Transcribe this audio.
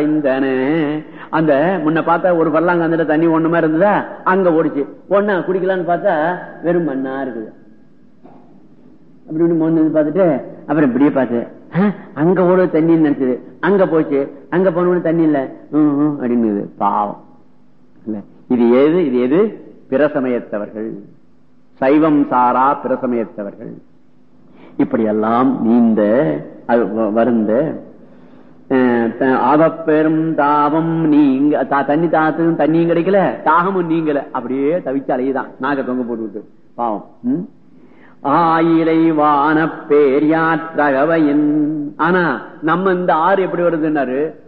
இந்தன அந்த முன்ன பார்த்தா ஒரு பல்லாங்க அந்த தண்ணி ஒண்ணுமா இருந்ததா அங்க ஓடிச்சு ஒண்ணா குடிக்கலான்னு பார்த்தா வெறும் மண்ணா இருக்குது அப்படி இப்படி மோந்து பார்த்துட்டு அப்புறம் இப்படியே பார்த்து "ஆ, அங்க ஓட தண்ணின்னு நினைச்சது அங்க போச்சு அங்க போன தண்ணி இல்ல ம், ம், அப்படின்னுது பாவம் இல்ல இது எது இது எது பிரசமயத்தவர்கள் சைவம் சாரா பிரசமயத்தவர்கள் இப்படியெல்லாம் நீந்த அது வ- வருந்த அவப்பெரும் தாபம் நீங்க தா- தண்ணி தாத்தும் தண்ணியும் கிடைக்கல தாகமும் நீங்கல அப்படியே தவிச்சு அலையுதான் நாக தொங்க போட்டுவிட்டு பாவம் ம்? ஆயிலை வான பேரியாற்றகவையன் ஆனா நம்ம இந்த ஆறு எப்படி வருதுன்னாரு